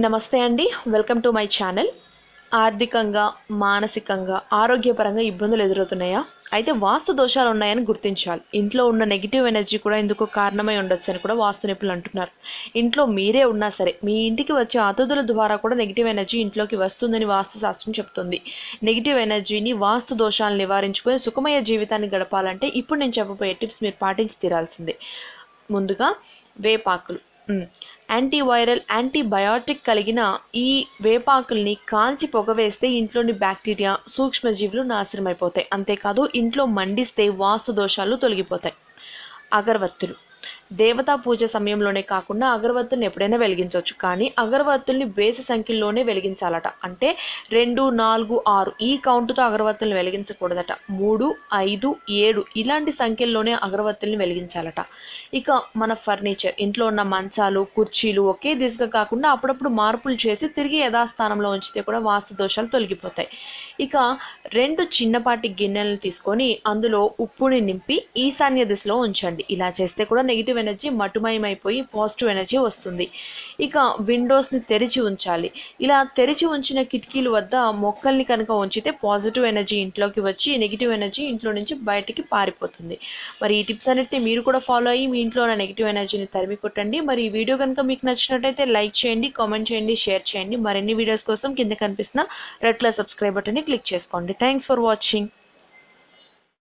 నమస్తే అండి welcome to my channel ఆర్థికంగా మానసికంగా ఆరోగ్యపరంగా ఇబ్బందులు ఎదురవుతున్నాయా అయితే వాస్తు దోషాలు ఉన్నాయని గుర్తించాలి ఇంట్లో ఉన్న నెగిటివ్ ఎనర్జీ కూడా ఇందుకు కారణమై ఉండొచ్చు అని కూడా వాస్తు నిపుణులు అంటున్నారు ఇంట్లో మీరే ఉన్నా సరే మీ ఇంటికి వచ్చే అతిథుల ద్వారా కూడా నెగిటివ్ ఎనర్జీ ఇంట్లోకి వస్తుందని వాస్తు శాస్త్రం చెప్తుంది నెగిటివ్ ఎనర్జీని వాస్తు దోషాలను నివారించుకొని సుఖమయ జీవితాన్ని గడపాలంటే ఇప్పుడు నేను చెప్పబోయే టిప్స్ మీరు పాటించి తీరాల్సిందే ముందుగా వేపాకులు మ్, యాంటీవైరల్ యాంటీబయాటిక్ కలిగిన ఈ వేపాకుల్ని కాల్చి పొగవేస్తే ఇంట్లోని బ్యాక్టీరియా సూక్ష్మజీవులు నాశనం అయిపోతాయి అంతేకాదు ఇంట్లో మండిస్తే వాస్తు దోషాలు తొలగిపోతాయి అగరవత్తులు దేవతా పూజ సమయంలోనే కాకుండా అగరవత్తుల్ని ఎప్పుడైనా వెలిగించవచ్చు కానీ అగరవత్తుల్ని బేసి సంఖ్యలోనే వెలిగించాలట అంటే రెండు నాలుగు ఆరు ఈ కౌంటుతో అగరవత్తుల్ని వెలిగించకూడదట మూడు ఐదు ఏడు ఇలాంటి సంఖ్యల్లోనే అగరవత్తుల్ని వెలిగించాలట ఇక మన ఫర్నిచర్ ఇంట్లో ఉన్న మంచాలు కుర్చీలు ఒకే దిశగా కాకుండా అప్పుడప్పుడు మార్పులు చేసి తిరిగి యథాస్థానంలో ఉంచితే కూడా వాస్తు దోషాలు తొలగిపోతాయి ఇక రెండు చిన్నపాటి గిన్నెలను తీసుకొని అందులో ఉప్పుని నింపి ఈశాన్య దిశలో ఉంచండి ఇలా చేస్తే కూడా నెగిటివ్ ఎనర్జీ మటుమయమైపోయి పాజిటివ్ ఎనర్జీ వస్తుంది ఇక విండోస్ని తెరిచి ఉంచాలి ఇలా తెరిచి ఉంచిన కిటికీల వద్ద మొక్కల్ని కనుక ఉంచితే పాజిటివ్ ఎనర్జీ ఇంట్లోకి వచ్చి నెగిటివ్ ఎనర్జీ ఇంట్లో నుంచి బయటికి పారిపోతుంది మరి ఈ టిప్స్ అన్నిటిని మీరు కూడా ఫాలో అయ్యి మీ ఇంట్లో ఉన్న నెగిటివ్ ఎనర్జీని తరిమి కొట్టండి మరి ఈ వీడియో కనుక మీకు నచ్చినట్టయితే లైక్ చేయండి కామెంట్ చేయండి షేర్ చేయండి మరిన్ని వీడియోస్ కోసం కింద కనిపిస్తున్న రెడ్ కలర్ సబ్స్క్రైబ్ బటన్ని క్లిక్ చేసుకోండి థ్యాంక్స్ ఫర్ వాచింగ్